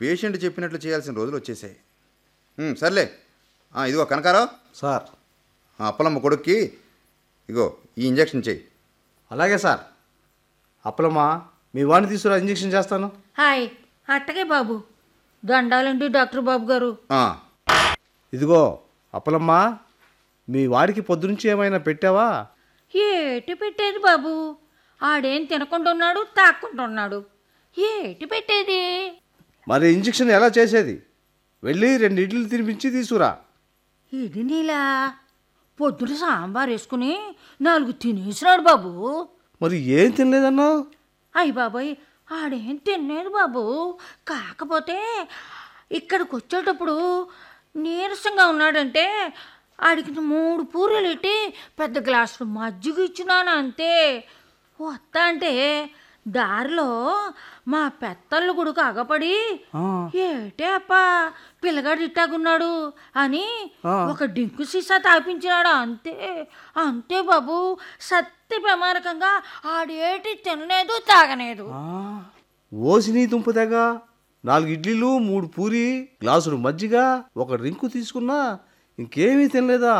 Patient చెప్పినట్లు చేయాల్సిన రోజులు వచ్చేసాయి ఉమ్, సర్లే ఆ, ఇదిగో కనకారావు సార్ ఆ అప్పలమ్మ కొడుక్కి ఇగో ఈ ఇంజెక్షన్ చెయ్యి అలాగే సార్ అప్పలమ్మా మీ వాడిని తీసుకురా ఇంజెక్షన్ చేస్తాను హాయ్ అట్టగే బాబు దండాలండి డాక్టర్ బాబు గారు ఆ, ఇదిగో అప్పలమ్మా మీ వాడికి పొద్దునుంచి ఏమైనా పెట్టావా ఏటి పెట్టేది బాబు ఆడేం తినకుండా ఉన్నాడు తాక్కుండా ఉన్నాడు ఏటి పెట్టేది మరి ఇంజెక్షన్ ఎలా చేసేది వెళ్ళి రెండు ఇడ్లీలు తినిపించి తీసుకురా ఇది నీలా పొద్దున సాంబార్ వేసుకుని నాలుగు తినేసినాడు బాబు మరి ఏం తినలేదన్నావు అయ్య బాబాయ్ ఆడేం తినలేదు బాబు కాకపోతే ఇక్కడికి వచ్చేటప్పుడు నీరసంగా ఉన్నాడంటే ఆడికి మూడు పూరీలు ఇట్టి పెద్ద గ్లాసులు మజ్జిగ ఇచ్చినాను అంతే వస్తా అంటే దారిలో మా పెత్తళ్ళు గుడికి అగపడి ఏటే అప్ప పిల్లగాడు ఇట్టాగున్నాడు అని ఒక డింకు సీసా తాపించినాడు అంతే అంతే బాబు సత్య ప్రమాణకంగా ఆడేటి తినలేదు తాగలేదు ఓసిని దుంపదగా నాలుగు ఇడ్లీలు మూడు పూరి గ్లాసులు మజ్జిగ ఒక రింకు తీసుకున్నా ఇంకేమీ తినలేదా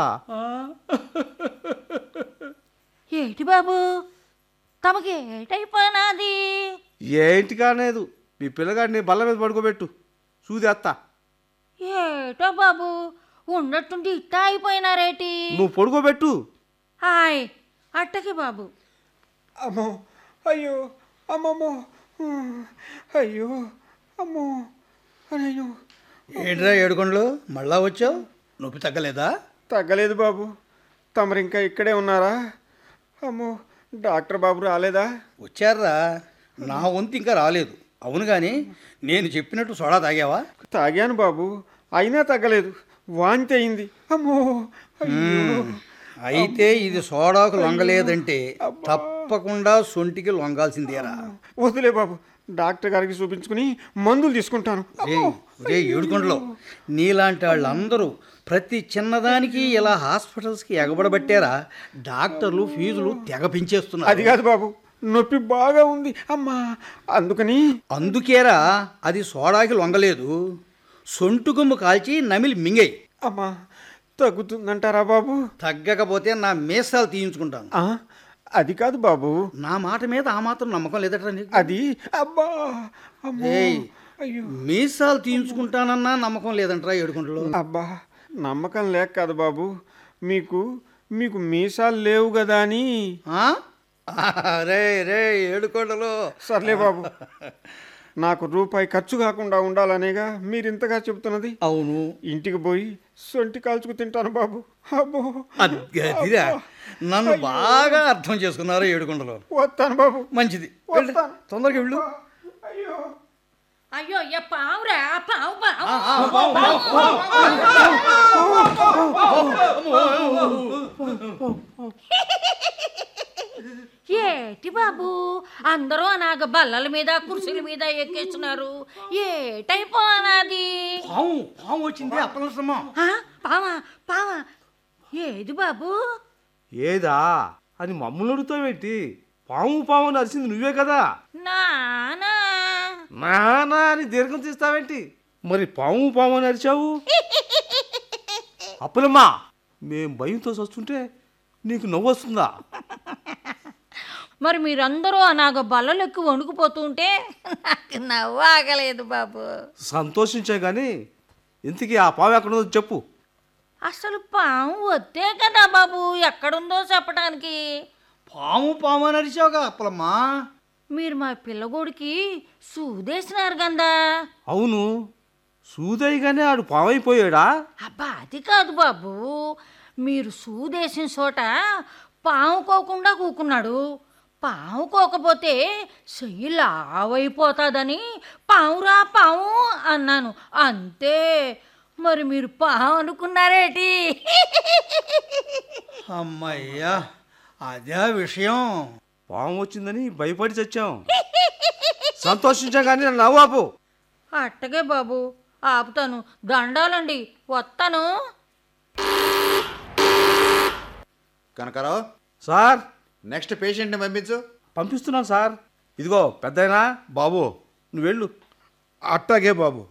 ఏటి బాబు తమకి ఏటైపోయినాది ఏంటి కాలేదు మీ పిల్లగాడిని బల్ల మీద పడుకోబెట్టు సూది అత్త ఏటో బాబు ఉన్నట్టుండి ఇట్టా అయిపోయినారేటి నువ్వు పడుకోబెట్టు హాయ్ అట్టకి బాబు అమ్మో అయ్యో అమ్మమ్మో ఉమ్, అయ్యో అమ్మో అయ్యో ఏంట్రా ఏడుకొండలు మళ్ళా వచ్చావు నొప్పి తగ్గలేదా తగ్గలేదు బాబు తమరు ఇంకా ఇక్కడే ఉన్నారా అమ్మో డాక్టర్ బాబు రాలేదా వచ్చారా నా వంతు ఇంకా రాలేదు అవును కానీ నేను చెప్పినట్టు సోడా తాగావా తాగాను బాబు అయినా తగ్గలేదు వాంతి అయింది అమ్మో అయ్యో అయితే ఇది సోడాకు లొంగలేదంటే తప్పకుండా సొంటికి లొంగాల్సిందేరా వదిలే బాబు డాక్టర్ గారికి చూపించుకుని మందులు తీసుకుంటాను రే రే ఏడుకొండలో నీలాంటి వాళ్ళందరూ ప్రతి చిన్నదానికి ఇలా హాస్పిటల్స్కి ఎగబడబట్టారా డాక్టర్లు ఫీజులు తెగ పెంచేస్తున్నారు అది కాదు బాబు నొప్పి బాగా ఉంది అమ్మా అందుకని అందుకేరా అది సోడాకి లొంగలేదు సొంటు గుమ్ము కాల్చి నమిలి మింగేయి అమ్మా తగ్గుతుందంటారా బాబు తగ్గకపోతే నా మీసాలు తీయించుకుంటాను ఆ, అది కాదు బాబు నా మాట మీద ఆ మాత్రం నమ్మకం లేదట్రా నీకు అది అబ్బా అమ్మో ఏయ్. అయ్యో మీసాలు తీయించుకుంటానన్నా నమ్మకం లేదంటరా ఏడుకుంటలో అబ్బా నమ్మకం లేక కాదు బాబు మీకు మీకు మీసాలు లేవు కదా అని రే రే ఏడుకొండలు సర్లే బాబు నాకు రూపాయి ఖర్చు కాకుండా ఉండాలనేగా మీరు ఇంతగా చెబుతున్నది అవును ఇంటికి పోయి సొంటి కాల్చుకు తింటాను బాబు అబ్బో అదిరా నన్ను బాగా అర్థం చేసుకున్నారు ఏడుకొండలు వస్తాను బాబు మంచిది వెళ్ళు. వస్తాను. తొందరగా వెళ్ళు అయ్యో అయ్యో అయ్య పావురా పావు పావు ఏటి బాబు అందరూ అనాగ బల్లల మీద కుర్చీల మీద ఎక్కేస్తున్నారు ఏటైపోనాది పాము పాము వచ్చింది అప్పలసమ్మా ఆ, పావా పావా ఏది బాబు ఏదా అని మమ్మల్ని అడుగుతావేంటి పాము పాము అని అరిసింది నువ్వే కదా నానా నానా అని దీర్ఘం తీస్తావేంటి మరి పాము పాము అని అరిచావు అప్పులమ్మా మేం భయంతో వస్తుంటే నీకు నవ్వు వస్తుందా మరి మీరందరూ అనాగ బల్లలు ఎక్కువ వణుకుపోతుంటే నాకు నవ్వు ఆగలేదు బాబు సంతోషించే కానీ ఇంతకీ ఆ పాము ఎక్కడ ఉందో చెప్పు అసలు పాము వద్దే కదా బాబు ఎక్కడుందో చెప్పడానికి పాము పాము అని అరిచావుగా అప్పలమ్మా మీరు మా పిల్లగోడికి సూదేసినారు గందా అవును సూదయ్యగానే ఆడు పామైపోయాడా అబ్బా అది కాదు బాబు మీరు సూదేసిన చోట పాము కోకుండా కూకున్నాడు పాము కోకపోతే చెయ్యి లావైపోతుందని పావురా పాము అన్నాను అంతే మరి మీరు పాము అనుకున్నారేటి అమ్మయ్యా అదే విషయం పాము వచ్చిందని భయపడి చచ్చాం సంతోషించాం కానీ నన్ను నవ్వు ఆపు అట్టగే బాబు ఆపుతాను దండాలండి వస్తాను కనకారావు సార్ నెక్స్ట్ పేషెంట్ని పంపించు పంపిస్తున్నాను సార్ ఇదిగో పెద్దయినా బాబు నువ్వు వెళ్ళు అట్టాగే బాబు